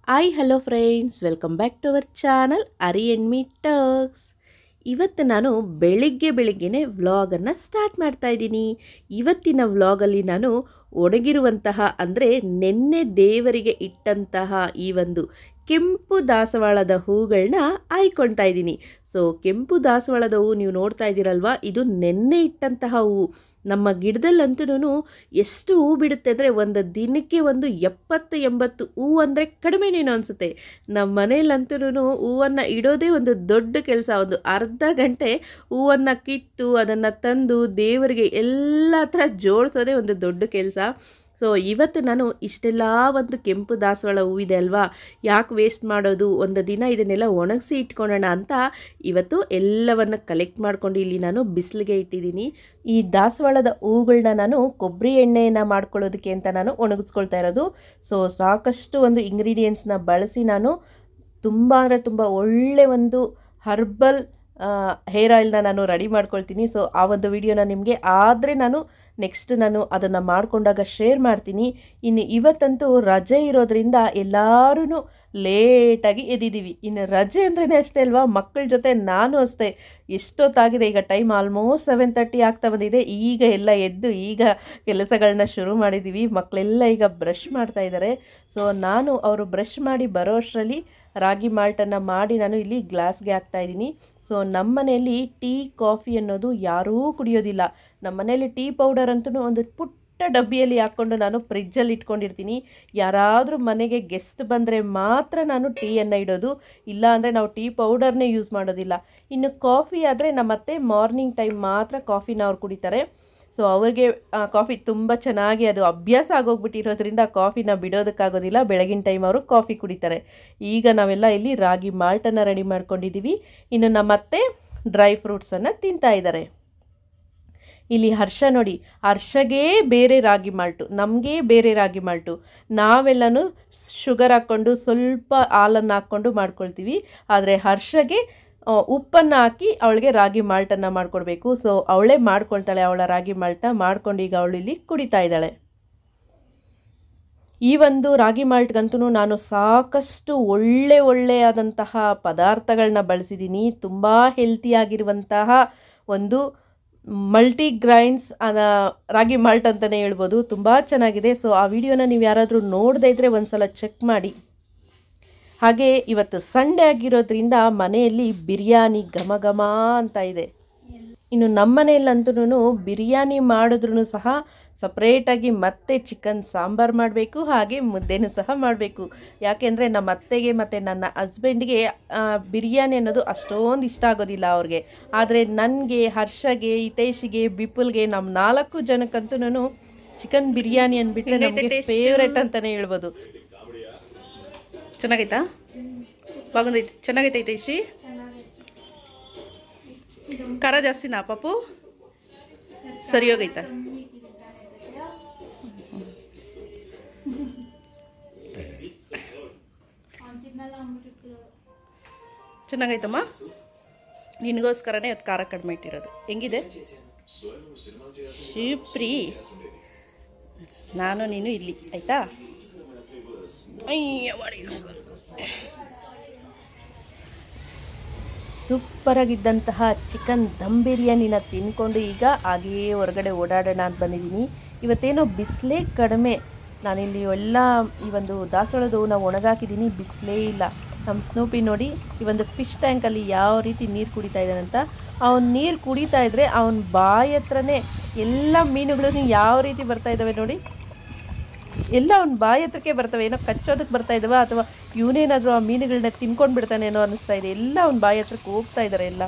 hi hello friends welcome back to our channel Ari and me talks ಇವತ್ತು ನಾನು ಬೆಳಿಗ್ಗೆ ಬೆಳಿಗ್ಗೆನೆ ವ್ಲಾಗನ್ನು ಸ್ಟಾರ್ಟ್ ಮಾಡ್ತಾ ಇದ್ದೀನಿ ಇವತ್ತಿನ ವ್ಲಾಗಲ್ಲಿ ನಾನು ಒಣಗಿರುವಂತಹ ಅಂದರೆ ನಿನ್ನೆ ದೇವರಿಗೆ ಇಟ್ಟಂತಹ ಈ ಒಂದು ಕೆಂಪು ದಾಸವಾಳದ ಹೂಗಳನ್ನ ಆಯ್ಕೊಳ್ತಾ ಇದ್ದೀನಿ ಸೊ ಕೆಂಪು ದಾಸವಾಳದ ಹೂವು ನೀವು ನೋಡ್ತಾ ಇದ್ದೀರಲ್ವಾ ಇದು ನೆನ್ನೆ ಇಟ್ಟಂತಹ ಹೂವು ನಮ್ಮ ಗಿಡದಲ್ಲಂತೂ ಎಷ್ಟು ಹೂ ಬಿಡುತ್ತೆ ಅಂದರೆ ಒಂದು ದಿನಕ್ಕೆ ಒಂದು ಎಪ್ಪತ್ತು ಎಂಬತ್ತು ಹೂ ಅಂದರೆ ಕಡಿಮೆನೇನೋ ಅನಿಸುತ್ತೆ ನಮ್ಮ ಮನೆಯಲ್ಲಂತೂ ಹೂವನ್ನು ಇಡೋದೇ ಒಂದು ದೊಡ್ಡ ಕೆಲಸ ಒಂದು ಅರ್ಧ ಗಂಟೆ ಹೂವನ್ನು ಕಿತ್ತು ಅದನ್ನು ತಂದು ದೇವರಿಗೆ ಎಲ್ಲ ಥರ ಜೋಡಿಸೋದೇ ಒಂದು ದೊಡ್ಡ ಕೆಲಸ ಸೊ ಇವತ್ತು ನಾನು ಇಷ್ಟೆಲ್ಲ ಒಂದು ಕೆಂಪು ದಾಸವಾಳ ಹೂವಿದೆ ಅಲ್ವಾ ಯಾಕೆ ವೇಸ್ಟ್ ಮಾಡೋದು ಒಂದು ದಿನ ಇದನ್ನೆಲ್ಲ ಒಣಗಿಸಿ ಇಟ್ಕೊಳ್ಳೋಣ ಅಂತ ಇವತ್ತು ಎಲ್ಲವನ್ನು ಕಲೆಕ್ಟ್ ಮಾಡ್ಕೊಂಡು ಇಲ್ಲಿ ನಾನು ಬಿಸಿಲಿಗೆ ಇಟ್ಟಿದ್ದೀನಿ ಈ ದಾಸವಾಳದ ಹೂಗಳನ್ನ ನಾನು ಕೊಬ್ಬರಿ ಎಣ್ಣೆಯನ್ನು ಮಾಡ್ಕೊಳ್ಳೋದಕ್ಕೆ ಅಂತ ನಾನು ಒಣಗಿಸ್ಕೊಳ್ತಾ ಇರೋದು ಸೊ ಸಾಕಷ್ಟು ಒಂದು ಇಂಗ್ರೀಡಿಯೆಂಟ್ಸ್ನ ಬಳಸಿ ನಾನು ತುಂಬ ಅಂದರೆ ತುಂಬ ಒಳ್ಳೆ ಒಂದು ಹರ್ಬಲ್ ಹೇರ್ ಆಯಿಲ್ನ ನಾನು ರೆಡಿ ಮಾಡ್ಕೊಳ್ತೀನಿ ಸೊ ಆ ಒಂದು ವಿಡಿಯೋನ ನಿಮಗೆ ಆದರೆ ನಾನು ನೆಕ್ಸ್ಟ್ ನಾನು ಅದನ್ನು ಮಾಡಿಕೊಂಡಾಗ ಶೇರ್ ಮಾಡ್ತೀನಿ ಇನ್ನು ಇವತ್ತಂತೂ ರಜೆ ಇರೋದ್ರಿಂದ ಎಲ್ಲರೂ ಲೇಟಾಗಿ ಎದ್ದಿದ್ದೀವಿ ಇನ್ನು ರಜೆ ಅಂದ್ರೇ ಅಷ್ಟೇ ಅಲ್ವಾ ಮಕ್ಕಳ ಜೊತೆ ನಾನು ಅಷ್ಟೇ ಎಷ್ಟೊತ್ತಾಗಿದೆ ಈಗ ಟೈಮ್ ಆಲ್ಮೋಸ್ಟ್ ಸೆವೆನ್ ತರ್ಟಿ ಆಗ್ತಾ ಬಂದಿದೆ ಈಗ ಎಲ್ಲ ಎದ್ದು ಈಗ ಕೆಲಸಗಳನ್ನ ಶುರು ಮಾಡಿದ್ದೀವಿ ಮಕ್ಕಳೆಲ್ಲ ಈಗ ಬ್ರಷ್ ಮಾಡ್ತಾ ಇದ್ದಾರೆ ಸೊ ನಾನು ಅವರು ಬ್ರಷ್ ಮಾಡಿ ಬರೋ ಅಷ್ಟರಲ್ಲಿ ರಾಗಿ ಮಾಲ್ಟನ್ನು ಮಾಡಿ ನಾನು ಇಲ್ಲಿ ಗ್ಲಾಸ್ಗೆ ಹಾಕ್ತಾ ಇದ್ದೀನಿ ಸೊ ನಮ್ಮ ಮನೆಯಲ್ಲಿ ಟೀ ಕಾಫಿ ಅನ್ನೋದು ಯಾರೂ ಕುಡಿಯೋದಿಲ್ಲ ನಮ್ಮ ಮನೆಯಲ್ಲಿ ಟೀ ಪೌಡರ್ ಅಂತೂ ಒಂದು ಪುಟ್ಟ ಡಬ್ಬಿಯಲ್ಲಿ ಹಾಕ್ಕೊಂಡು ನಾನು ಫ್ರಿಜ್ಜಲ್ಲಿ ಇಟ್ಕೊಂಡಿರ್ತೀನಿ ಯಾರಾದರೂ ಮನೆಗೆ ಗೆಸ್ಟ್ ಬಂದರೆ ಮಾತ್ರ ನಾನು ಟೀಯನ್ನು ಇಡೋದು ಇಲ್ಲ ಅಂದರೆ ನಾವು ಟೀ ಪೌಡರ್ನೇ ಯೂಸ್ ಮಾಡೋದಿಲ್ಲ ಇನ್ನು ಕಾಫಿ ಆದರೆ ನಮ್ಮತ್ತೆ ಮಾರ್ನಿಂಗ್ ಟೈಮ್ ಮಾತ್ರ ಕಾಫಿನ ಅವ್ರು ಕುಡಿತಾರೆ ಸೊ ಅವ್ರಿಗೆ ಕಾಫಿ ತುಂಬ ಚೆನ್ನಾಗಿ ಅದು ಅಭ್ಯಾಸ ಆಗೋಗ್ಬಿಟ್ಟಿರೋದ್ರಿಂದ ಕಾಫಿನ ಬಿಡೋದಕ್ಕಾಗೋದಿಲ್ಲ ಬೆಳಗಿನ ಟೈಮ್ ಅವರು ಕಾಫಿ ಕುಡಿತಾರೆ ಈಗ ನಾವೆಲ್ಲ ಇಲ್ಲಿ ರಾಗಿ ಮಾಲ್ಟನ್ನು ರೆಡಿ ಮಾಡ್ಕೊಂಡಿದ್ದೀವಿ ಇನ್ನು ನಮ್ಮತ್ತೆ ಡ್ರೈ ಫ್ರೂಟ್ಸನ್ನು ತಿಂತಾ ಇದ್ದಾರೆ ಇಲ್ಲಿ ಹರ್ಷ ನೋಡಿ ಹರ್ಷಗೇ ಬೇರೆ ರಾಗಿ ಮಾಲ್ಟು ನಮಗೆ ಬೇರೆ ರಾಗಿ ಮಾಲ್ಟು ನಾವೆಲ್ಲನೂ ಶುಗರ್ ಹಾಕ್ಕೊಂಡು ಸ್ವಲ್ಪ ಹಾಲನ್ನು ಹಾಕ್ಕೊಂಡು ಮಾಡ್ಕೊಳ್ತೀವಿ ಆದರೆ ಹರ್ಷಗೆ ಉಪ್ಪನ್ನು ಹಾಕಿ ಅವಳಿಗೆ ರಾಗಿ ಮಾಲ್ಟನ್ನು ಮಾಡಿಕೊಡ್ಬೇಕು ಸೊ ಅವಳೇ ಮಾಡ್ಕೊಳ್ತಾಳೆ ಅವಳ ರಾಗಿ ಮಾಲ್ಟ ಮಾಡ್ಕೊಂಡು ಈಗ ಅವಳು ಇಲ್ಲಿ ಕುಡಿತಾ ಇದ್ದಾಳೆ ಈ ಒಂದು ರಾಗಿ ಮಾಲ್ಟ್ಗಂತೂ ನಾನು ಸಾಕಷ್ಟು ಒಳ್ಳೆ ಒಳ್ಳೆಯಾದಂತಹ ಪದಾರ್ಥಗಳನ್ನ ಬಳಸಿದ್ದೀನಿ ತುಂಬ ಹೆಲ್ತಿಯಾಗಿರುವಂತಹ ಒಂದು ಮಲ್ಟಿ ಗ್ರೈನ್ಸ್ ರಾಗಿ ಮಾಲ್ಟ್ ಅಂತಲೇ ಹೇಳ್ಬೋದು ತುಂಬ ಚೆನ್ನಾಗಿದೆ ಸೊ ಆ ವಿಡಿಯೋನ ನೀವು ಯಾರಾದರೂ ನೋಡದೇ ಇದ್ದರೆ ಒಂದು ಸಲ ಚೆಕ್ ಮಾಡಿ ಹಾಗೆ ಇವತ್ತು ಸಂಡೇ ಆಗಿರೋದ್ರಿಂದ ಮನೆಯಲ್ಲಿ ಬಿರಿಯಾನಿ ಘಮ ಘಮ ಅಂತ ಇದೆ ಇನ್ನು ನಮ್ಮ ಮನೆಯಲ್ಲಂತೂ ಬಿರಿಯಾನಿ ಮಾಡಿದ್ರೂ ಸಹ ಸಪ್ರೇಟಾಗಿ ಮತ್ತೆ ಚಿಕನ್ ಸಾಂಬಾರು ಮಾಡಬೇಕು ಹಾಗೆ ಮುದ್ದೆನೂ ಸಹ ಮಾಡಬೇಕು ಯಾಕೆಂದರೆ ನಮ್ಮ ಅತ್ತೆಗೆ ಮತ್ತು ನನ್ನ ಹಸ್ಬೆಂಡ್ಗೆ ಬಿರಿಯಾನಿ ಅನ್ನೋದು ಅಷ್ಟೊಂದು ಇಷ್ಟ ಆಗೋದಿಲ್ಲ ಅವ್ರಿಗೆ ಆದರೆ ನನಗೆ ಹರ್ಷಗೆ ಹಿತೇಶಿಗೆ ಬಿಪುಲ್ಗೆ ನಮ್ಮ ನಾಲ್ಕು ಜನಕ್ಕಂತೂ ಚಿಕನ್ ಬಿರಿಯಾನಿ ಅಂದ್ಬಿಟ್ರೆ ನಮಗೆ ಫೇವ್ರೆಟ್ ಅಂತಲೇ ಹೇಳ್ಬೋದು ಚೆನ್ನಾಗೈತಾ ಬಾಗುಂದೈತಿ ಚೆನ್ನಾಗೈತೆ ಹಿತೇಶಿ ಖಾರ ಜಾಸ್ತಿನಾ ಪಾಪು ಸರಿ ಹೋಗೈತಾ ಚೆನ್ನಾಗೈತಮ್ಮ ನಿನಗೋಸ್ಕರನೇ ಅದು ಖಾರ ಕಡಿಮೆ ಇಟ್ಟಿರೋದು ಹೆಂಗಿದೆ ಶಿಪ್ರಿ ನಾನು ನೀನು ಇಲ್ಲಿ ಆಯ್ತಾ ಅಯ್ಯ ಸೂಪರಾಗಿದ್ದಂತಹ ಚಿಕನ್ ದಮ್ ಬಿರಿಯಾನಿನ ತಿನ್ಕೊಂಡು ಈಗ ಹಾಗೆಯೇ ಹೊರಗಡೆ ಓಡಾಡೋಣ ಅಂತ ಬಂದಿದ್ದೀನಿ ಇವತ್ತೇನೋ ಬಿಸಿಲೇ ಕಡಿಮೆ ನಾನಿಲ್ಲಿ ಎಲ್ಲ ಈ ಒಂದು ದಾಸವಾಳದ ಹೂವನ್ನ ಒಣಗಾಕಿದ್ದೀನಿ ಬಿಸಿಲೇ ಇಲ್ಲ ನಮ್ಮ ಸ್ನೂಪಿ ನೋಡಿ ಈ ಒಂದು ಫಿಶ್ ಟ್ಯಾಂಕಲ್ಲಿ ಯಾವ ರೀತಿ ನೀರು ಕುಡಿತಾ ಇದ್ದಾನಂತ ಅವನು ನೀರು ಕುಡಿತಾ ಇದ್ದರೆ ಅವನ ಬಾಯಿ ಹತ್ರನೇ ಎಲ್ಲ ಮೀನುಗಳು ಯಾವ ರೀತಿ ಬರ್ತಾ ಇದ್ದಾವೆ ನೋಡಿ ಎಲ್ಲ ಅವ್ನ ಬಾಯಿ ಹತ್ರಕ್ಕೆ ಬರ್ತವೆ ಏನೋ ಕಚ್ಚೋದಕ್ಕೆ ಬರ್ತಾ ಇದ್ದಾವ ಅಥವಾ ಇವನೇನಾದರೂ ಆ ಮೀನುಗಳನ್ನ ತಿನ್ಕೊಂಡು ಬಿಡ್ತಾನೇನೋ ಅನ್ನಿಸ್ತಾ ಇದೆ ಎಲ್ಲ ಅವ್ನ ಬಾಯಿ ಹತ್ರಕ್ಕೆ ಹೋಗ್ತಾ ಇದ್ದಾರೆ ಎಲ್ಲ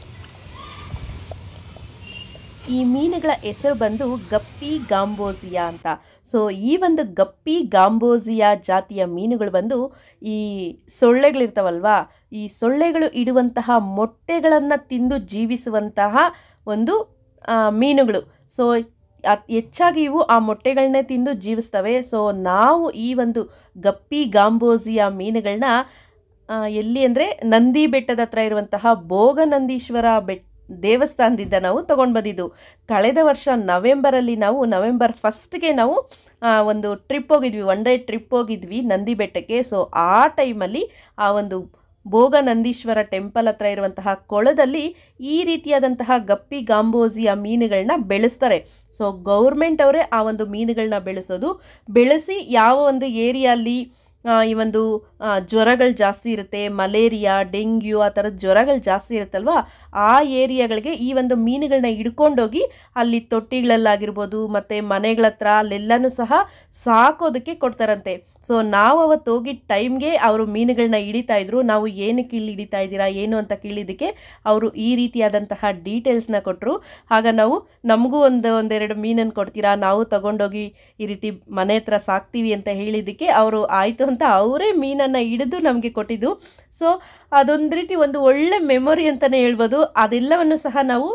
ಈ ಮೀನುಗಳ ಹೆಸರು ಬಂದು ಗಪ್ಪಿ ಗಾಂಬೋಸಿಯಾ ಅಂತ ಸೊ ಈ ಒಂದು ಗಪ್ಪಿ ಗಾಂಬೋಸಿಯಾ ಜಾತಿಯ ಮೀನುಗಳು ಬಂದು ಈ ಸೊಳ್ಳೆಗಳಿರ್ತಾವಲ್ವಾ ಈ ಸೊಳ್ಳೆಗಳು ಇಡುವಂತಹ ಮೊಟ್ಟೆಗಳನ್ನು ತಿಂದು ಜೀವಿಸುವಂತಹ ಒಂದು ಮೀನುಗಳು ಸೊ ಹೆಚ್ಚಾಗಿ ಇವು ಆ ಮೊಟ್ಟೆಗಳನ್ನೇ ತಿಂದು ಜೀವಿಸ್ತವೆ ಸೊ ನಾವು ಈ ಒಂದು ಗಪ್ಪಿ ಗಾಂಬೋಸಿಯ ಮೀನುಗಳನ್ನ ಎಲ್ಲಿ ಅಂದರೆ ನಂದಿ ಬೆಟ್ಟದ ಹತ್ರ ಇರುವಂತಹ ಭೋಗನಂದೀಶ್ವರ ಬೆಟ್ಟ ದೇವಸ್ಥಾನದಿಂದ ನಾವು ತೊಗೊಂಡು ಬಂದಿದ್ದು ಕಳೆದ ವರ್ಷ ನವೆಂಬರಲ್ಲಿ ನಾವು ನವೆಂಬರ್ ಫಸ್ಟ್ಗೆ ನಾವು ಆ, ಒಂದು ಟ್ರಿಪ್ ಹೋಗಿದ್ವಿ ಒನ್ ಡೇ ಟ್ರಿಪ್ ಹೋಗಿದ್ವಿ ನಂದಿ ಬೆಟ್ಟಕ್ಕೆ ಸೊ ಆ ಟೈಮಲ್ಲಿ ಆ ಒಂದು ಭೋಗ ನಂದೀಶ್ವರ ಟೆಂಪಲ್ ಹತ್ರ ಇರುವಂತಹ ಕೊಳದಲ್ಲಿ ಈ ರೀತಿಯಾದಂತಹ ಗಪ್ಪಿ ಗಾಂಬೋಜಿಯ ಮೀನುಗಳನ್ನ ಬೆಳೆಸ್ತಾರೆ ಸೊ ಗೌರ್ಮೆಂಟ್ ಅವರೇ ಆ ಒಂದು ಮೀನುಗಳನ್ನ ಬೆಳೆಸೋದು ಬೆಳೆಸಿ ಯಾವ ಒಂದು ಏರಿಯಲ್ಲಿ ಆ, ಈ ಒಂದು ಆ, ಜ್ವರಗಳು ಜಾಸ್ತಿ ಇರುತ್ತೆ ಮಲೇರಿಯಾ ಡೆಂಗ್ಯೂ ಆ ಥರದ ಜ್ವರಗಳು ಜಾಸ್ತಿ ಇರುತ್ತಲ್ವಾ ಆ ಏರಿಯಾಗಳಿಗೆ ಈ ಒಂದು ಮೀನುಗಳನ್ನ ಹಿಡ್ಕೊಂಡೋಗಿ ಅಲ್ಲಿ ತೊಟ್ಟಿಗಳಲ್ಲಾಗಿರ್ಬೋದು ಮತ್ತು ಮನೆಗಳ ಹತ್ರ ಅಲ್ಲೆಲ್ಲನೂ ಸಹ ಸಾಕೋದಕ್ಕೆ ಕೊಡ್ತಾರಂತೆ ಸೊ ನಾವು ಅವತ್ತು ಹೋಗಿ ಟೈಮ್ಗೆ ಅವರು ಮೀನುಗಳನ್ನ ಹಿಡಿತಾ ಇದ್ರು ನಾವು ಏನಕ್ಕೆ ಇಲ್ಲಿ ಹಿಡಿತಾ ಇದ್ದೀರಾ ಏನು ಅಂತ ಕೇಳಿದ್ದಕ್ಕೆ ಅವರು ಈ ರೀತಿಯಾದಂತಹ ಡೀಟೇಲ್ಸ್ನ ಕೊಟ್ಟರು ಆಗ ನಾವು ನಮಗೂ ಒಂದು ಒಂದೆರಡು ಮೀನನ್ನು ಕೊಡ್ತೀರಾ ನಾವು ತಗೊಂಡೋಗಿ ಈ ರೀತಿ ಮನೆ ಹತ್ರ ಸಾಕ್ತೀವಿ ಅಂತ ಹೇಳಿದ್ದಕ್ಕೆ ಅವರು ಆಯಿತು ಅಂತ ಅವರೇ ಮೀನನ್ನು ಹಿಡಿದು ನಮಗೆ ಕೊಟ್ಟಿದ್ದು ಸೊ ಅದೊಂದು ರೀತಿ ಒಂದು ಒಳ್ಳೆ ಮೆಮೊರಿ ಅಂತಲೇ ಹೇಳ್ಬೋದು ಅದೆಲ್ಲವನ್ನು ಸಹ ನಾವು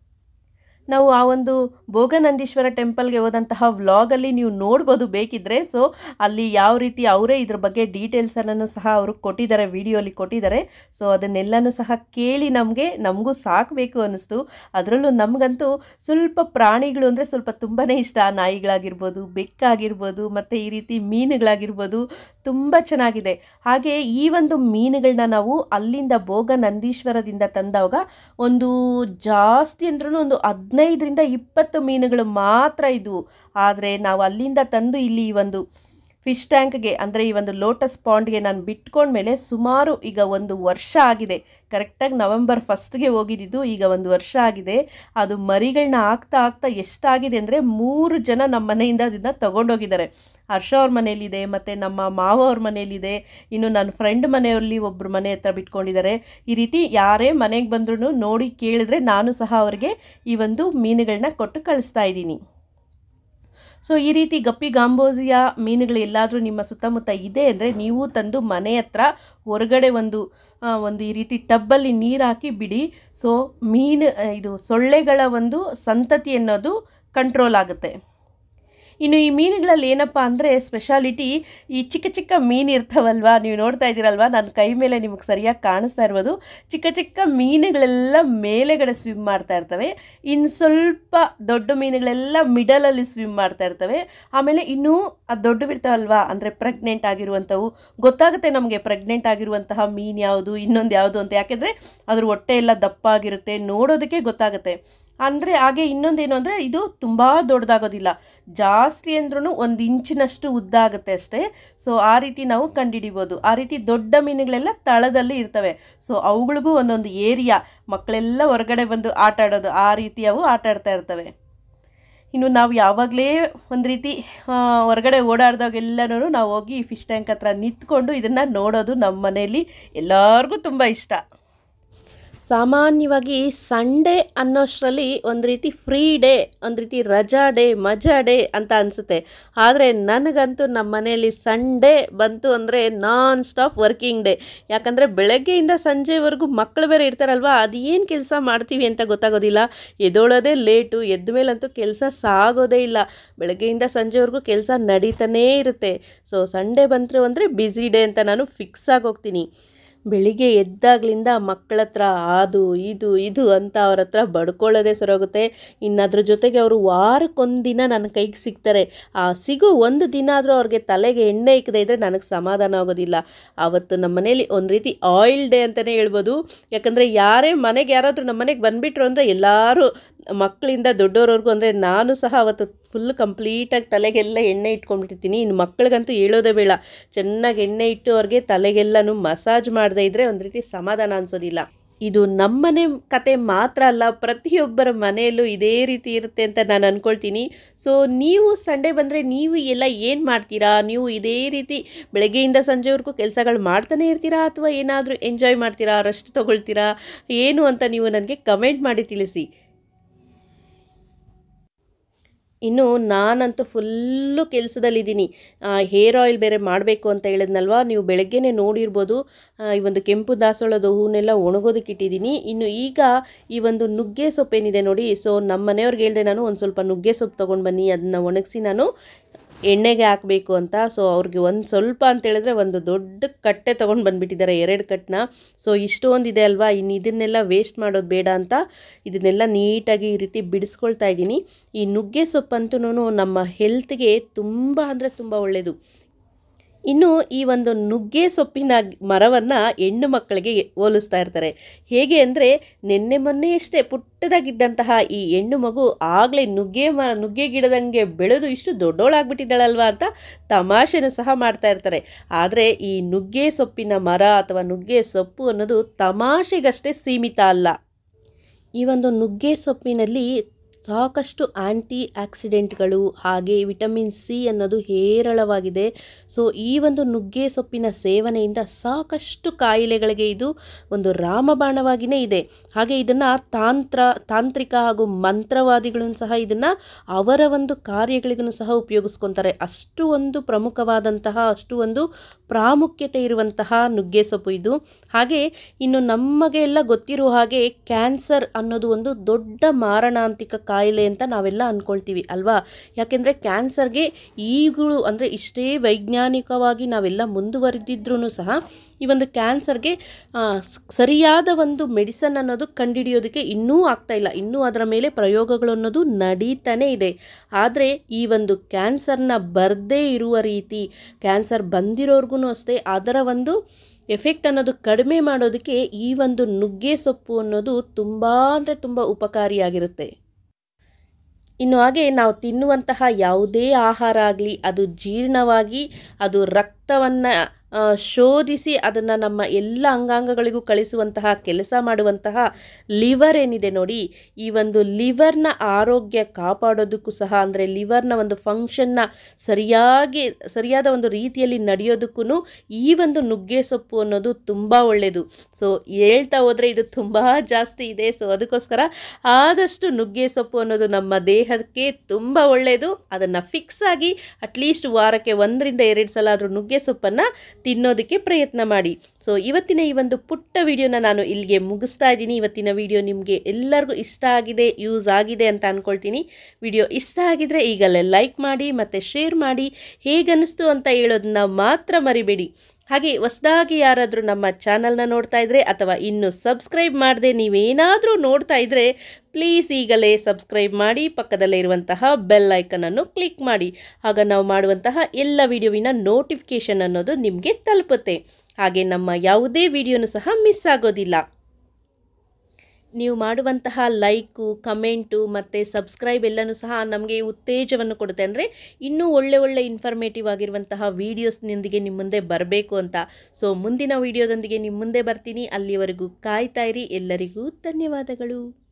ನಾವು ಆ ಒಂದು ಭೋಗನಂದೀಶ್ವರ ಟೆಂಪಲ್ಗೆ ಹೋದಂತಹ ವ್ಲಾಗಲ್ಲಿ ನೀವು ನೋಡ್ಬೋದು ಬೇಕಿದ್ದರೆ ಸೊ ಅಲ್ಲಿ ಯಾವ ರೀತಿ ಅವರೇ ಇದ್ರ ಬಗ್ಗೆ ಡೀಟೇಲ್ಸನ್ನು ಸಹ ಅವರು ಕೊಟ್ಟಿದ್ದಾರೆ ವಿಡಿಯೋಲಿ ಕೊಟ್ಟಿದ್ದಾರೆ ಸೊ ಅದನ್ನೆಲ್ಲನೂ ಸಹ ಕೇಳಿ ನಮಗೆ ನಮಗೂ ಸಾಕಬೇಕು ಅನ್ನಿಸ್ತು ಅದರಲ್ಲೂ ನಮಗಂತೂ ಸ್ವಲ್ಪ ಪ್ರಾಣಿಗಳು ಅಂದರೆ ಸ್ವಲ್ಪ ತುಂಬಾ ಇಷ್ಟ ನಾಯಿಗಳಾಗಿರ್ಬೋದು ಬೆಕ್ಕಾಗಿರ್ಬೋದು ಮತ್ತು ಈ ರೀತಿ ಮೀನುಗಳಾಗಿರ್ಬೋದು ತುಂಬ ಚೆನ್ನಾಗಿದೆ ಹಾಗೆ ಈ ಒಂದು ಮೀನುಗಳನ್ನ ನಾವು ಅಲ್ಲಿಂದ ಭೋಗ ನಂದೀಶ್ವರದಿಂದ ತಂದಾಗ ಒಂದು ಜಾಸ್ತಿ ಅಂದ್ರೂ ಒಂದು ಹದಿನೈದರಿಂದ ಇಪ್ಪತ್ತು ಮೀನುಗಳು ಮಾತ್ರ ಇದ್ವು ಆದರೆ ನಾವು ಅಲ್ಲಿಂದ ತಂದು ಇಲ್ಲಿ ಈ ಒಂದು ಫಿಶ್ ಟ್ಯಾಂಕ್ಗೆ ಅಂದರೆ ಈ ಒಂದು ಲೋಟಸ್ ಪಾಂಡ್ಗೆ ನಾನು ಬಿಟ್ಕೊಂಡ್ಮೇಲೆ ಸುಮಾರು ಈಗ ಒಂದು ವರ್ಷ ಆಗಿದೆ ಕರೆಕ್ಟಾಗಿ ನವೆಂಬರ್ ಫಸ್ಟ್ಗೆ ಹೋಗಿದ್ದಿದ್ದು ಈಗ ಒಂದು ವರ್ಷ ಆಗಿದೆ ಅದು ಮರಿಗಳನ್ನ ಹಾಕ್ತಾ ಹಾಕ್ತಾ ಎಷ್ಟಾಗಿದೆ ಅಂದರೆ ಮೂರು ಜನ ನಮ್ಮ ಮನೆಯಿಂದ ಅದನ್ನು ತಗೊಂಡೋಗಿದ್ದಾರೆ ಹರ್ಷ ಅವ್ರ ಮನೇಲಿದೆ ಮತ್ತು ನಮ್ಮ ಮಾವ ಅವ್ರ ಮನೇಲಿದೆ ಇನ್ನು ನನ್ನ ಫ್ರೆಂಡ್ ಮನೆಯಲ್ಲಿ ಒಬ್ಬರು ಮನೆ ಹತ್ರ ಬಿಟ್ಕೊಂಡಿದ್ದಾರೆ ಈ ರೀತಿ ಯಾರೇ ಮನೆಗೆ ಬಂದ್ರೂ ನೋಡಿ ಕೇಳಿದ್ರೆ ನಾನು ಸಹ ಅವರಿಗೆ ಈ ಒಂದು ಮೀನುಗಳನ್ನ ಕೊಟ್ಟು ಕಳಿಸ್ತಾ ಇದ್ದೀನಿ ಸೊ ಈ ರೀತಿ ಗಪ್ಪಿ ಗಾಂಬೋಜಿಯ ಮೀನುಗಳು ಎಲ್ಲಾದರೂ ನಿಮ್ಮ ಸುತ್ತಮುತ್ತ ಇದೆ ಅಂದರೆ ನೀವು ತಂದು ಮನೆ ಹತ್ರ ಹೊರಗಡೆ ಒಂದು ಆ, ಒಂದು ಈ ರೀತಿ ಟಬ್ಬಲ್ಲಿ ನೀರು ಹಾಕಿ ಬಿಡಿ ಸೊ ಮೀನು ಆ, ಇದು ಸೊಳ್ಳೆಗಳ ಒಂದು ಸಂತತಿ ಅನ್ನೋದು ಕಂಟ್ರೋಲ್ ಆಗುತ್ತೆ ಇನ್ನು ಈ ಮೀನುಗಳಲ್ಲಿ ಏನಪ್ಪ ಅಂದರೆ ಸ್ಪೆಷಾಲಿಟಿ ಈ ಚಿಕ್ಕ ಚಿಕ್ಕ ಮೀನು ಇರ್ತಾವಲ್ವಾ ನೀವು ನೋಡ್ತಾ ಇದ್ದೀರಲ್ವಾ ನನ್ನ ಕೈ ಮೇಲೆ ನಿಮಗೆ ಸರಿಯಾಗಿ ಕಾಣಿಸ್ತಾ ಇರ್ಬೋದು ಚಿಕ್ಕ ಚಿಕ್ಕ ಮೀನುಗಳೆಲ್ಲ ಮೇಲೆಗಡೆ ಸ್ವಿಮ್ ಮಾಡ್ತಾ ಇರ್ತವೆ ಇನ್ನು ಸ್ವಲ್ಪ ದೊಡ್ಡ ಮೀನುಗಳೆಲ್ಲ ಮಿಡಲಲ್ಲಿ ಸ್ವಿಮ್ ಮಾಡ್ತಾ ಇರ್ತವೆ ಆಮೇಲೆ ಇನ್ನೂ ಅದು ದೊಡ್ಡವಿರ್ತಾವಲ್ವಾ ಅಂದರೆ ಪ್ರೆಗ್ನೆಂಟ್ ಆಗಿರುವಂಥವು ಗೊತ್ತಾಗುತ್ತೆ ನಮಗೆ ಪ್ರೆಗ್ನೆಂಟ್ ಆಗಿರುವಂತಹ ಮೀನು ಯಾವುದು ಇನ್ನೊಂದು ಯಾವುದು ಅಂತ ಯಾಕೆಂದರೆ ಅದ್ರ ಹೊಟ್ಟೆ ಎಲ್ಲ ದಪ್ಪ ಆಗಿರುತ್ತೆ ನೋಡೋದಕ್ಕೆ ಗೊತ್ತಾಗುತ್ತೆ ಅಂದರೆ ಹಾಗೆ ಇನ್ನೊಂದೇನು ಅಂದರೆ ಇದು ತುಂಬ ದೊಡ್ಡದಾಗೋದಿಲ್ಲ ಜಾಸ್ತಿ ಅಂದ್ರೂ ಒಂದು ಇಂಚಿನಷ್ಟು ಉದ್ದ ಆಗುತ್ತೆ ಅಷ್ಟೇ ಸೊ ಆ ರೀತಿ ನಾವು ಕಂಡುಹಿಡಿಬೋದು ಆ ರೀತಿ ದೊಡ್ಡ ಮೀನುಗಳೆಲ್ಲ ತಳದಲ್ಲಿ ಇರ್ತವೆ ಸೊ ಅವುಗಳಿಗೂ ಒಂದೊಂದು ಏರಿಯಾ ಮಕ್ಕಳೆಲ್ಲ ಹೊರಗಡೆ ಬಂದು ಆಟ ಆಡೋದು ಆ ರೀತಿ ಅವು ಆಟ ಆಡ್ತಾ ಇರ್ತವೆ ಇನ್ನು ನಾವು ಯಾವಾಗಲೇ ಒಂದು ರೀತಿ ಆ, ಹೊರಗಡೆ ಓಡಾಡ್ದಾಗೆಲ್ಲನೂ ನಾವು ಹೋಗಿ ಈ ಫಿಶ್ ಟ್ಯಾಂಕ್ ಹತ್ರ ನಿಂತ್ಕೊಂಡು ಇದನ್ನು ನೋಡೋದು ನಮ್ಮ ಮನೆಯಲ್ಲಿ ಎಲ್ಲರಿಗೂ ತುಂಬ ಇಷ್ಟ ಸಾಮಾನ್ಯವಾಗಿ ಸಂಡೇ ಅನ್ನೋಷ್ಟರಲ್ಲಿ ಒಂದು ರೀತಿ ಫ್ರೀ ಡೇ ಒಂದು ರೀತಿ ರಜಾ ಡೇ ಮಜಾ ಡೇ ಅಂತ ಅನಿಸುತ್ತೆ ಆದರೆ ನನಗಂತೂ ನಮ್ಮ ಮನೆಯಲ್ಲಿ ಸಂಡೇ ಬಂತು ಅಂದರೆ ನಾನ್ ಸ್ಟಾಪ್ ವರ್ಕಿಂಗ್ ಡೇ ಯಾಕಂದರೆ ಬೆಳಗ್ಗೆಯಿಂದ ಸಂಜೆವರೆಗೂ ಮಕ್ಕಳು ಬೇರೆ ಇರ್ತಾರಲ್ವ ಅದೇನು ಕೆಲಸ ಮಾಡ್ತೀವಿ ಅಂತ ಗೊತ್ತಾಗೋದಿಲ್ಲ ಎದ್ದೋಳೋದೇ ಲೇಟು ಎದ್ದ ಮೇಲಂತೂ ಕೆಲಸ ಸಾಗೋದೇ ಇಲ್ಲ ಬೆಳಗ್ಗೆಯಿಂದ ಸಂಜೆವರೆಗೂ ಕೆಲಸ ನಡೀತಾನೇ ಇರುತ್ತೆ ಸೊ ಸಂಡೇ ಬಂತು ಅಂದರೆ ಬ್ಯುಸಿ ಡೇ ಅಂತ ನಾನು ಫಿಕ್ಸ್ ಆಗಿ ಹೋಗ್ತೀನಿ ಬೆಳಿಗ್ಗೆ ಎದ್ದಾಗ್ಲಿಂದ ಮಕ್ಕಳ ಹತ್ರ ಅದು ಇದು ಇದು ಅಂತ ಅವ್ರ ಹತ್ರ ಬಡ್ಕೊಳ್ಳೋದೇ ಸರೋಗುತ್ತೆ ಇನ್ನು ಅದ್ರ ಜೊತೆಗೆ ಅವರು ವಾರಕ್ಕೊಂದಿನ ನನ್ನ ಕೈಗೆ ಸಿಗ್ತಾರೆ ಆ ಸಿಗೋ ಒಂದು ದಿನ ಆದರೂ ಅವ್ರಿಗೆ ತಲೆಗೆ ಎಣ್ಣೆ ಇಕ್ಕದೆ ಇದ್ದರೆ ನನಗೆ ಸಮಾಧಾನ ಆಗೋದಿಲ್ಲ ಆವತ್ತು ನಮ್ಮ ಮನೇಲಿ ಒಂದು ರೀತಿ ಆಯಿಲ್ ಡೇ ಅಂತಲೇ ಹೇಳ್ಬೋದು ಯಾಕಂದರೆ ಯಾರೇ ಮನೆಗೆ ಯಾರಾದರೂ ನಮ್ಮ ಮನೆಗೆ ಬಂದುಬಿಟ್ರು ಅಂದರೆ ಎಲ್ಲರೂ ಮಕ್ಕಳಿಂದ ದೊಡ್ಡೋರವರೆಗೂ ಅಂದರೆ ನಾನು ಸಹ ಅವತ್ತು ಫುಲ್ ಕಂಪ್ಲೀಟಾಗಿ ತಲೆಗೆಲ್ಲ ಎಣ್ಣೆ ಇಟ್ಕೊಂಡ್ಬಿಟ್ಟಿರ್ತೀನಿ ಇನ್ನು ಮಕ್ಕಳಿಗಂತೂ ಹೇಳೋದೇ ಬೇಡ ಚೆನ್ನಾಗಿ ಎಣ್ಣೆ ಇಟ್ಟು ಅವ್ರಿಗೆ ತಲೆಗೆಲ್ಲನೂ ಮಸಾಜ್ ಮಾಡದೇ ಇದ್ದರೆ ಒಂದು ರೀತಿ ಸಮಾಧಾನ ಅನಿಸೋದಿಲ್ಲ ಇದು ನಮ್ಮನೆ ಕತೆ ಮಾತ್ರ ಅಲ್ಲ ಪ್ರತಿಯೊಬ್ಬರ ಮನೆಯಲ್ಲೂ ಇದೇ ರೀತಿ ಇರುತ್ತೆ ಅಂತ ನಾನು ಅಂದ್ಕೊಳ್ತೀನಿ ಸೊ ನೀವು ಸಂಡೇ ಬಂದರೆ ನೀವು ಎಲ್ಲ ಏನು ಮಾಡ್ತೀರಾ ನೀವು ಇದೇ ರೀತಿ ಬೆಳಗ್ಗೆಯಿಂದ ಸಂಜೆವರೆಗೂ ಕೆಲಸಗಳು ಮಾಡ್ತಾನೆ ಇರ್ತೀರಾ ಅಥವಾ ಏನಾದರೂ ಎಂಜಾಯ್ ಮಾಡ್ತೀರಾ ರೆಸ್ಟ್ ತೊಗೊಳ್ತೀರಾ ಏನು ಅಂತ ನೀವು ನನಗೆ ಕಮೆಂಟ್ ಮಾಡಿ ತಿಳಿಸಿ ಇನ್ನು ನಾನಂತೂ ಫುಲ್ಲು ಕೆಲಸದಲ್ಲಿದ್ದೀನಿ ಹೇರ್ ಆಯಿಲ್ ಬೇರೆ ಮಾಡಬೇಕು ಅಂತ ಹೇಳಿದ್ನಲ್ವ ನೀವು ಬೆಳಗ್ಗೆನೇ ನೋಡಿರ್ಬೋದು ಆ, ಈ ಒಂದು ಕೆಂಪು ದಾಸವಾಳದ ಹೂವನ್ನೆಲ್ಲ ಒಣಗೋದಕ್ಕೆ ಇಟ್ಟಿದ್ದೀನಿ ಇನ್ನು ಈಗ ಈ ಒಂದು ನುಗ್ಗೆ ಸೊಪ್ಪೇನಿದೆ ನೋಡಿ ಸೊ ನಮ್ಮ ಮನೆಯವ್ರಿಗೆ ಹೇಳಿದೆ ನಾನು ಒಂದು ಸ್ವಲ್ಪ ನುಗ್ಗೆ ಸೊಪ್ಪು ತೊಗೊಂಡು ಬನ್ನಿ ಅದನ್ನ ಒಣಗಿಸಿ ನಾನು ಎಣ್ಣೆಗೆ ಹಾಕಬೇಕು ಅಂತ ಸೊ ಅವ್ರಿಗೆ ಒಂದು ಸ್ವಲ್ಪ ಅಂತ ಹೇಳಿದ್ರೆ ಒಂದು ದೊಡ್ಡ ಕಟ್ಟೆ ತೊಗೊಂಡು ಬಂದುಬಿಟ್ಟಿದ್ದಾರೆ ಎರಡು ಕಟ್ಟನ್ನ ಸೊ ಇಷ್ಟೊಂದಿದೆ ಅಲ್ವಾ ಇನ್ನು ಇದನ್ನೆಲ್ಲ ವೇಸ್ಟ್ ಮಾಡೋದು ಬೇಡ ಅಂತ ಇದನ್ನೆಲ್ಲ ನೀಟಾಗಿ ಈ ರೀತಿ ಬಿಡಿಸ್ಕೊಳ್ತಾ ಇದ್ದೀನಿ ಈ ನುಗ್ಗೆ ಸೊಪ್ಪಂತೂ ನಮ್ಮ ಹೆಲ್ತ್ಗೆ ತುಂಬ ಅಂದರೆ ತುಂಬ ಒಳ್ಳೆಯದು ಇನ್ನು ಈ ಒಂದು ನುಗ್ಗೆ ಸೊಪ್ಪಿನ ಮರವನ್ನು ಹೆಣ್ಣು ಮಕ್ಕಳಿಗೆ ಹೋಲಿಸ್ತಾ ಇರ್ತಾರೆ ಹೇಗೆ ಅಂದರೆ ನಿನ್ನೆ ಮೊನ್ನೆಯಷ್ಟೇ ಪುಟ್ಟದಾಗಿದ್ದಂತಹ ಈ ಹೆಣ್ಣು ಮಗು ಆಗಲೇ ನುಗ್ಗೆ ಮರ ನುಗ್ಗೆ ಗಿಡದಂಗೆ ಬೆಳೆದು ಇಷ್ಟು ದೊಡ್ಡೋಳಾಗ್ಬಿಟ್ಟಿದ್ದಾಳಲ್ವಾ ಅಂತ ತಮಾಷೆನೂ ಸಹ ಮಾಡ್ತಾ ಇರ್ತಾರೆ ಆದರೆ ಈ ನುಗ್ಗೆ ಸೊಪ್ಪಿನ ಮರ ಅಥವಾ ನುಗ್ಗೆ ಸೊಪ್ಪು ಅನ್ನೋದು ತಮಾಷೆಗಷ್ಟೇ ಸೀಮಿತ ಅಲ್ಲ ಈ ಒಂದು ನುಗ್ಗೆ ಸೊಪ್ಪಿನಲ್ಲಿ ಸಾಕಷ್ಟು ಆ್ಯಂಟಿ ಆಕ್ಸಿಡೆಂಟ್ಗಳು ಹಾಗೆ ವಿಟಮಿನ್ ಸಿ ಅನ್ನೋದು ಹೇರಳವಾಗಿದೆ ಸೊ ಈ ಒಂದು ನುಗ್ಗೆ ಸೊಪ್ಪಿನ ಸೇವನೆಯಿಂದ ಸಾಕಷ್ಟು ಕಾಯಿಲೆಗಳಿಗೆ ಇದು ಒಂದು ರಾಮಬಾಣವಾಗಿಯೇ ಇದೆ ಹಾಗೆ ಇದನ್ನು ತಾಂತ್ರ ತಾಂತ್ರಿಕ ಹಾಗೂ ಮಂತ್ರವಾದಿಗಳನ್ನು ಸಹ ಇದನ್ನು ಅವರ ಒಂದು ಕಾರ್ಯಗಳಿಗೂ ಸಹ ಉಪಯೋಗಿಸ್ಕೊತಾರೆ ಅಷ್ಟು ಒಂದು ಪ್ರಮುಖವಾದಂತಹ ಅಷ್ಟು ಒಂದು ಪ್ರಾಮುಖ್ಯತೆ ಇರುವಂತಹ ನುಗ್ಗೆ ಸೊಪ್ಪು ಇದು ಹಾಗೆ ಇನ್ನು ನಮಗೆ ಎಲ್ಲ ಗೊತ್ತಿರುವ ಹಾಗೆ ಕ್ಯಾನ್ಸರ್ ಅನ್ನೋದು ಒಂದು ದೊಡ್ಡ ಮಾರಣಾಂತಿಕ ಕಾಯಿಲೆ ಅಂತ ನಾವೆಲ್ಲ ಅಂದ್ಕೊಳ್ತೀವಿ ಅಲ್ವಾ ಯಾಕೆಂದರೆ ಕ್ಯಾನ್ಸರ್ಗೆ ಈಗಲೂ ಅಂದರೆ ಇಷ್ಟೇ ವೈಜ್ಞಾನಿಕವಾಗಿ ನಾವೆಲ್ಲ ಮುಂದುವರೆದಿದ್ರೂ ಸಹ ಈ ಒಂದು ಕ್ಯಾನ್ಸರ್ಗೆ ಸರಿಯಾದ ಒಂದು ಮೆಡಿಸನ್ ಅನ್ನೋದು ಕಂಡುಹಿಡಿಯೋದಕ್ಕೆ ಇನ್ನೂ ಆಗ್ತಾ ಇಲ್ಲ ಇನ್ನೂ ಅದರ ಮೇಲೆ ಪ್ರಯೋಗಗಳು ಅನ್ನೋದು ನಡೀತಾನೇ ಇದೆ ಆದರೆ ಈ ಒಂದು ಕ್ಯಾನ್ಸರ್ನ ಬರದೇ ಇರುವ ರೀತಿ ಕ್ಯಾನ್ಸರ್ ಬಂದಿರೋರ್ಗು ಅಷ್ಟೇ ಅದರ ಒಂದು ಎಫೆಕ್ಟ್ ಅನ್ನೋದು ಕಡಿಮೆ ಮಾಡೋದಕ್ಕೆ ಈ ಒಂದು ನುಗ್ಗೆ ಸೊಪ್ಪು ಅನ್ನೋದು ತುಂಬ ಅಂದರೆ ತುಂಬ ಉಪಕಾರಿಯಾಗಿರುತ್ತೆ ಇನ್ನು ಹಾಗೆ ನಾವು ತಿನ್ನುವಂತಹ ಯಾವುದೇ ಆಹಾರ ಆಗಲಿ ಅದು ಜೀರ್ಣವಾಗಿ ಅದು ರಕ್ತವನ್ನು ಶೋಧಿಸಿ ಅದನ್ನು ನಮ್ಮ ಎಲ್ಲ ಅಂಗಾಂಗಗಳಿಗೂ ಕಳಿಸುವಂತಹ ಕೆಲಸ ಮಾಡುವಂತಹ ಲಿವರ್ ಏನಿದೆ ನೋಡಿ ಈ ಒಂದು ಲಿವರ್ನ ಆರೋಗ್ಯ ಕಾಪಾಡೋದಕ್ಕೂ ಸಹ ಅಂದರೆ ಲಿವರ್ನ ಒಂದು ಫಂಕ್ಷನ್ನ ಸರಿಯಾಗಿ ಸರಿಯಾದ ಒಂದು ರೀತಿಯಲ್ಲಿ ನಡೆಯೋದಕ್ಕೂ ಈ ಒಂದು ನುಗ್ಗೆ ಸೊಪ್ಪು ಅನ್ನೋದು ತುಂಬ ಒಳ್ಳೆಯದು ಸೊ ಹೇಳ್ತಾ ಹೋದರೆ ಇದು ತುಂಬ ಜಾಸ್ತಿ ಇದೆ ಸೊ ಅದಕ್ಕೋಸ್ಕರ ಆದಷ್ಟು ನುಗ್ಗೆ ಸೊಪ್ಪು ಅನ್ನೋದು ನಮ್ಮ ದೇಹಕ್ಕೆ ತುಂಬ ಒಳ್ಳೆಯದು ಅದನ್ನು ಫಿಕ್ಸ್ ಆಗಿ ಅಟ್ಲೀಸ್ಟ್ ವಾರಕ್ಕೆ ಒಂದರಿಂದ ಎರಡು ಸಲ ಆದರೂ ನುಗ್ಗೆ ಸೊಪ್ಪನ್ನು ತಿನ್ನೋದಕ್ಕೆ ಪ್ರಯತ್ನ ಮಾಡಿ ಸೊ ಇವತ್ತಿನ ಈ ಒಂದು ಪುಟ್ಟ ವಿಡಿಯೋನ ನಾನು ಇಲ್ಲಿಗೆ ಮುಗಿಸ್ತಾ ಇದ್ದೀನಿ ಇವತ್ತಿನ ವಿಡಿಯೋ ನಿಮಗೆ ಎಲ್ಲರಿಗೂ ಇಷ್ಟ ಆಗಿದೆ ಯೂಸ್ ಆಗಿದೆ ಅಂತ ಅಂದ್ಕೊಳ್ತೀನಿ ವಿಡಿಯೋ ಇಷ್ಟ ಆಗಿದರೆ ಈಗಲೇ ಲೈಕ್ ಮಾಡಿ ಮತ್ತು ಶೇರ್ ಮಾಡಿ ಹೇಗನ್ನಿಸ್ತು ಅಂತ ಹೇಳೋದನ್ನ ಮಾತ್ರ ಮರಿಬೇಡಿ ಹಾಗೆ ಹೊಸದಾಗಿ ಯಾರಾದರೂ ನಮ್ಮ ಚಾನಲ್ನ ನೋಡ್ತಾ ಇದ್ದರೆ ಅಥವಾ ಇನ್ನೂ ಸಬ್ಸ್ಕ್ರೈಬ್ ಮಾಡದೆ ನೀವೇನಾದರೂ ನೋಡ್ತಾ ಇದ್ದರೆ ಪ್ಲೀಸ್ ಈಗಲೇ ಸಬ್ಸ್ಕ್ರೈಬ್ ಮಾಡಿ ಪಕ್ಕದಲ್ಲೇ ಇರುವಂತಹ ಬೆಲ್ ಐಕನನ್ನು ಕ್ಲಿಕ್ ಮಾಡಿ ಆಗ ನಾವು ಮಾಡುವಂತಹ ಎಲ್ಲ ವಿಡಿಯೋವಿನ ನೋಟಿಫಿಕೇಷನ್ ಅನ್ನೋದು ನಿಮಗೆ ತಲುಪುತ್ತೆ ಹಾಗೆ ನಮ್ಮ ಯಾವುದೇ ವಿಡಿಯೋನು ಸಹ ಮಿಸ್ ಆಗೋದಿಲ್ಲ ನೀವು ಮಾಡುವಂತಹ ಲೈಕು ಕಮೆಂಟು ಮತ್ತು ಸಬ್ಸ್ಕ್ರೈಬ್ ಎಲ್ಲನೂ ಸಹ ನಮಗೆ ಉತ್ತೇಜವನ್ನು ಕೊಡುತ್ತೆ ಅಂದರೆ ಇನ್ನೂ ಒಳ್ಳೆ ಒಳ್ಳೆ ಇನ್ಫಾರ್ಮೇಟಿವ್ ಆಗಿರುವಂತಹ ವೀಡಿಯೋಸ್ನೊಂದಿಗೆ ನಿಮ್ಮ ಮುಂದೆ ಬರಬೇಕು ಅಂತ ಸೊ ಮುಂದಿನ ವೀಡಿಯೋದೊಂದಿಗೆ ನಿಮ್ಮ ಮುಂದೆ ಬರ್ತೀನಿ ಅಲ್ಲಿವರೆಗೂ ಕಾಯ್ತಾ ಇರಿ ಎಲ್ಲರಿಗೂ ಧನ್ಯವಾದಗಳು